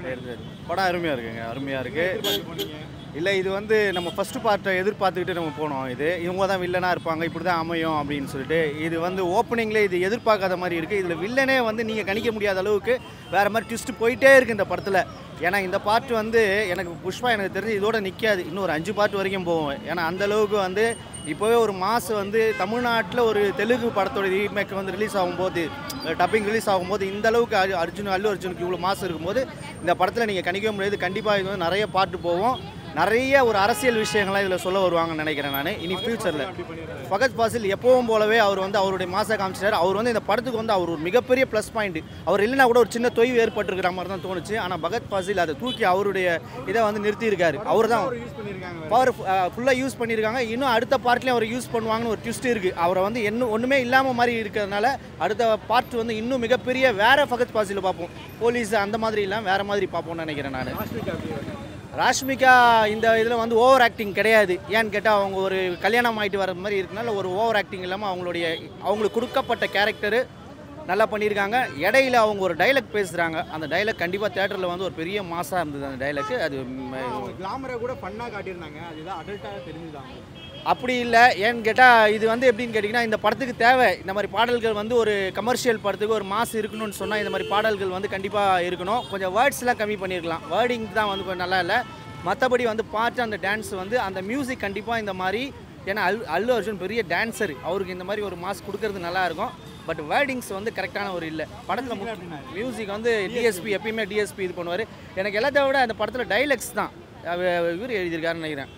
இருந்தது படம் அருமையாக இருக்குங்க அருமையாக இருக்குது எதிர்பார்த்து போனீங்க இல்லை இது வந்து நம்ம ஃபஸ்ட்டு பார்ட்டை எதிர்பார்த்துக்கிட்டு நம்ம போனோம் இது இவங்க தான் வில்லனாக இருப்பாங்க இப்படி தான் அமையும் அப்படின்னு சொல்லிட்டு இது வந்து ஓப்பனிங்லேயே இது எதிர்பார்க்காத மாதிரி இருக்குது இதில் வில்லனே வந்து நீங்கள் கணிக்க முடியாத அளவுக்கு வேறு மாதிரி ட்விஸ்ட் போயிட்டே இருக்குது இந்த படத்தில் ஏன்னா இந்த பார்ட் வந்து எனக்கு புஷ்பா எனக்கு தெரிஞ்சு இதோட நிற்காது இன்னும் ஒரு அஞ்சு பார்ட் வரைக்கும் போவோம் ஏன்னா அந்த அளவுக்கு வந்து இப்போவே ஒரு மாசு வந்து தமிழ்நாட்டில் ஒரு தெலுங்கு படத்தோட ரீமேக் வந்து ரிலீஸ் ஆகும்போது டப்பிங் ரிலீஸ் ஆகும்போது இந்த அளவுக்கு அர்ஜு- அர்ஜுன் அல்லு அர்ஜுனுக்கு இவ்வளோ மாசு இருக்கும்போது இந்த படத்தில் நீங்கள் கணிக்க முடியாது கண்டிப்பாக இது வந்து நிறைய பாட்டு போவோம் நிறைய ஒரு அரசியல் விஷயங்கள்லாம் இதில் சொல்ல வருவாங்கன்னு நினைக்கிறேன் நான் இனி ஃபியூச்சரில் அப்படி பண்ணிடுறாரு ஃபகத் பாசில் எப்பவும் போலவே அவர் வந்து அவருடைய மாச காமிச்சிட்டார் அவர் வந்து இந்த படத்துக்கு வந்து அவர் ஒரு மிகப்பெரிய ப்ளஸ் பாயிண்ட் அவர் இல்லைனா கூட ஒரு சின்ன தொய்வு ஏற்பட்டிருக்கிற மாதிரி தான் தோணுச்சு ஆனால் பகத் பாசில் அதை தூக்கி அவருடைய இதை வந்து நிறுத்தியிருக்காரு அவர் தான் அவர் யூஸ் பண்ணியிருக்காங்க பவர் ஃபுல்லாக யூஸ் பண்ணியிருக்காங்க இன்னும் அடுத்த பார்ட்லேயும் அவர் யூஸ் பண்ணுவாங்கன்னு ஒரு ட்விஸ்ட் இருக்குது அவரை வந்து இன்னும் ஒன்றுமே இல்லாமல் மாதிரி இருக்கிறதுனால அடுத்த பார்ட் வந்து இன்னும் மிகப்பெரிய வேற ஃபகத் பாசில் பார்ப்போம் போலீஸ் அந்த மாதிரி இல்லாமல் வேற மாதிரி பார்ப்போம்னு நினைக்கிறேன் நான் ராஷ்மிகா அப்படி வருது. ராஷ்மிகா இந்த இதில் வந்து ஓவர் ஆக்டிங் கிடையாது ஏன்னு கேட்டால் அவங்க ஒரு கல்யாணம் ஆகிட்டு வர மாதிரி இருக்கனால ஒரு ஓவர் ஆக்டிங் இல்லாமல் அவங்களுடைய அவங்களுக்கு கொடுக்கப்பட்ட கேரக்டரு நல்லா பண்ணியிருக்காங்க இடையில அவங்க ஒரு டைலாக் பேசுகிறாங்க அந்த டைலாக் கண்டிப்பாக தேட்டரில் வந்து ஒரு பெரிய மாசாக இருந்தது அந்த டைலாக் அது ம், அவங்க கிளாமரை கூட ஃபன்னாக காட்டியிருந்தாங்க அதுதான் அடல்ட்டாக தெரிஞ்சுதான் அப்படி இல்லை ஏன்னு கேட்டால் இது வந்து எப்படின்னு கேட்டிங்கன்னா இந்த படத்துக்கு தேவை இந்த மாதிரி பாடல்கள் வந்து ஒரு கமர்ஷியல் படத்துக்கு ஒரு மாஸ் இருக்கணும்னு சொன்னால் இந்த மாதிரி பாடல்கள் வந்து கண்டிப்பாக இருக்கணும் கொஞ்சம் வேர்ட்ஸ்லாம் கம்மி பண்ணியிருக்கலாம் வேர்டிங் தான் வந்து கொஞ்சம் நல்லா இல்லை மற்றபடி வந்து பாட்டு அந்த டான்ஸ் வந்து அந்த மியூசிக் கண்டிப்பாக இந்த மாதிரி ஏன்னா அல் அல்லு அர்ஜுன் பெரிய டான்ஸர் அவருக்கு இந்த மாதிரி ஒரு மாஸ் கொடுக்கறது நல்லா இருக்கும் பட் வேர்டிங்ஸ் வந்து கரெக்டான ஒரு இல்லை படத்தில் மியூசிக் வந்து டிஎஸ்பி எப்பயுமே டிஎஸ்பி இது பண்ணுவார் எனக்கு எல்லாத்த விட அந்த படத்தில் டைலக்ஸ் தான் அவ- இவர் எழுதியிருக்காருன்னு நினைக்கிறேன்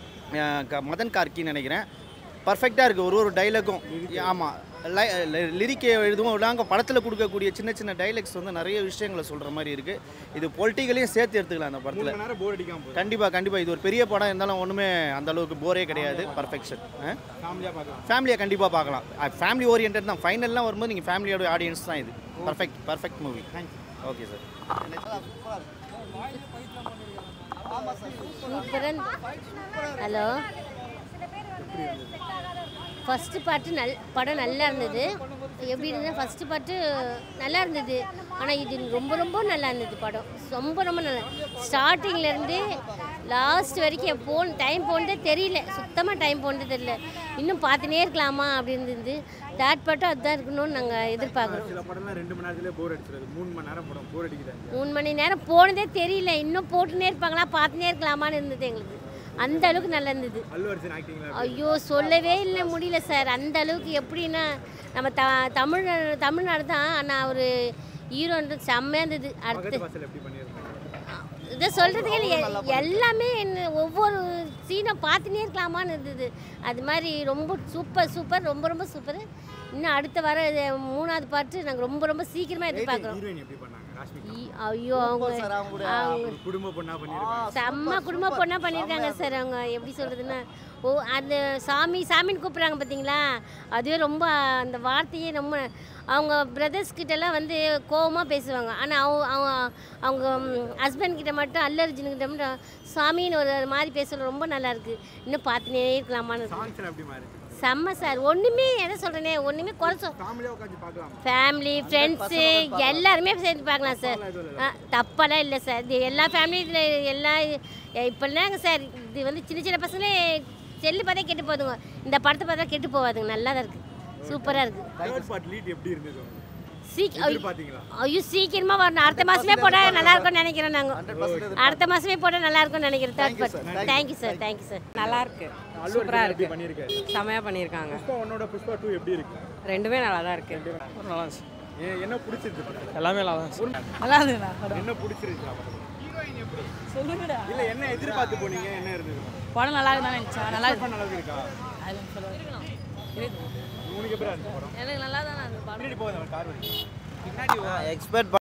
அஹ் க- மதன் கார்கின்னு நினைக்கிறேன் பர்ஃபெக்டாக இருக்குது ஒரு ஒரு டைலாக்கும் ஆமாம் லிரிக்கை எழுதுவோம் இல்லாங்க படத்தில் கொடுக்கக்கூடிய சின்ன சின்ன டைலாக்ஸ் வந்து நிறைய விஷயங்களை சொல்கிற மாதிரி இருக்குது இது பொலிட்டிக்கலையும் சேர்த்து எடுத்துக்கலாம் அந்த மூணு படத்தில் மணி நேரம் போர் அடிக்காம போகுது கண்டிப்பாக கண்டிப்பாக இது ஒரு பெரிய படம் இருந்தாலும் ஒன்றுமே அந்த அளவுக்கு போரே கிடையாது பர்ஃபெக்ஷன் ஃபேமிலியாக பார்க்கலாம் ஃபேமிலியை கண்டிப்பாக பார்க்கலாம் ஃபேமிலி ஓரியன்ட் தான் ஃபைனல்லாம் வரும்போது நீங்கள் ஃபேமிலியோட ஆடியன்ஸ் தான் இது perfect perfect movie okay sir சூப்பரன் ஹலோ ஃபஸ்ட்டு பாட்டு நல் படம் நல்லா இருந்தது எப்படி இருந்தது ஃபஸ்ட்டு பாட்டு நல்லா இருந்தது ஆனால் இது ரொம்ப ரொம்ப நல்லா இருந்தது படம் ரொம்ப ரொம்ப நல்லா ஸ்டார்டிங்லேருந்து லாஸ்ட் வரைக்கும் போன் டைம் போனதே தெரியல சுத்தமாக டைம் போனதே தெரியல இன்னும் பார்த்துனே இருக்கலாமா அப்படின்னு இருந்து தேர்ட் பாட்டும் அதுதான் இருக்கணும்னு நாங்கள் எதிர்பார்க்குறோம் சில படம்லாம் ரெண்டு மணி நேரத்துலேயே போர் அடிச்சிருது மூணு மணி நேரம் படம் போர் அடிக்குது மூணு மணி நேரம் போனதே தெரியல இன்னும் போட்டுனே இருப்பாங்களா பார்த்துனே இருக்கலாமான்னு இருந்தது எங்களுக்கு அந்த அளவுக்கு நல்லா இருந்தது அல்லு அர்ஜுன் ஆக்டிங்ல ஐயோ சொல்லவே இல்லை முடியல சார் அந்த அளவுக்கு எப்படின்னா நம்ம த தமிழ் தமிழ்நாடு தான் ஆனால் அவர் ஹீரோன்றது செம்மையாக இருந்தது அடுத்து பகத் வாசல் எப்படி பண்ணியிருக்காங்க இதை சொல்கிறதுக்கு இல்லை எல்லாமே என்ன ஒவ்வொரு சீனை பார்த்துனே இருக்கலாமான்னு இருந்தது அது மாதிரி ரொம்ப சூப்பர் சூப்பர் ரொம்ப ரொம்ப சூப்பர் இன்னும் அடுத்த வர இது மூணாவது பாட்டு நாங்கள் ரொம்ப ரொம்ப சீக்கிரமாக எதிர்பார்க்குறோம் ஹீரோயின் எப்படி பண்ணாங்க ராஷ்மிகா ஈ- ஐயோ அவங்க அவங்க ஒரு குடும்ப பொண்ணா பண்ணியிருக்காங்க செம்ம குடும்ப பொண்ணா பண்ணியிருக்காங்க சார் அவங்க எப்படி சொல்கிறதுன்னா ஓ அந்த சாமி சாமின்னு கூப்பிட்றாங்க பார்த்தீங்களா அதுவே ரொம்ப அந்த வார்த்தையே ரொம்ப அவங்க பிரதர்ஸ் கிட்டலாம் வந்து கோவமாக பேசுவாங்க ஆனால் அவங்க அவங்க அவங்க ஹஸ்பண்ட் கிட்ட மட்டும் அல்லர்ஜுன் கிட்ட மட்டும் சாமின்னு ஒரு மாதிரி பேசுறது ரொம்ப நல்லா இருக்கு இன்னும் பார்த்துனே இருக்கலாமான்னு இருக்கு. சாங்ஸ் எப்படி மாறி செம்ம சார் ஒன்றுமே என்ன சொல்கிறேனே ஒன்றுமே குறைச்சோம் ஃபேமிலியாக உட்காந்து பார்க்கலாம் ஃபேமிலி ஃப்ரெண்ட்ஸு எல்லாருமே சேர்ந்து பார்க்கலாம் சார் ஆ, தப்பெல்லாம் இல்லை சார் இது எல்லா ஃபேமிலியில் எல்லா இப்போல்லாங்க சார் இது வந்து சின்ன சின்ன பசங்களே செல்லு பார்த்தா கெட்டு போகுதுங்க இந்த படத்தை பார்த்தா கெட்டு போகாதுங்க நல்லா தான் இருக்குது சூப்பராக இருக்குது தேர்ட் பார்ட் லீட் எப்படி இருந்தது உங்களுக்கு? சீக் எதிர்பார்த்தீங்களா ஐயோ சீக்கிரமாக வரணும் அடுத்த மாதமே போட்டால் நல்லா இருக்கும்னு நினைக்கிறோம் நாங்கள் அடுத்த மாதமே போட்டால் நல்லா இருக்கும்னு நினைக்கிறேன் third part thank you sir thank you sir நல்லா இருக்கு அல்லு சூப்பரா அர்ஜுன் எப்படி இருக்கு பண்ணியிருக்காரு செமையா பண்ணியிருக்காங்க புஷ்பா ஒன்னோட புஷ்பா டூ எப்படி இருக்கு ரெண்டுமே நல்லா தான் இருக்கு நல்லா இருந்துச்சு ஏ- என்ன பிடிச்சிருக்கு படம்? எல்லாமே நல்லா இருந்துச்சு நல்லா இருந்துண்ணா என்ன பிடிச்சிருக்கு படம்? சொல்லுங்கடா இல்ல என்ன எதிர்பார்த்து போனீங்க என்ன இருந்தது படம் நல்லா இருக்குதான் நினைச்சா நல்லா படம் நல்லா இருக்கா அது சொல்லுங்க உனக்கு எப்படி இருந்துச்சு படம் எனக்கு நல்லா தான் பின்னாடி போகுது அவன் கார் வரைக்கும் எக்ஸ்பெக்ட்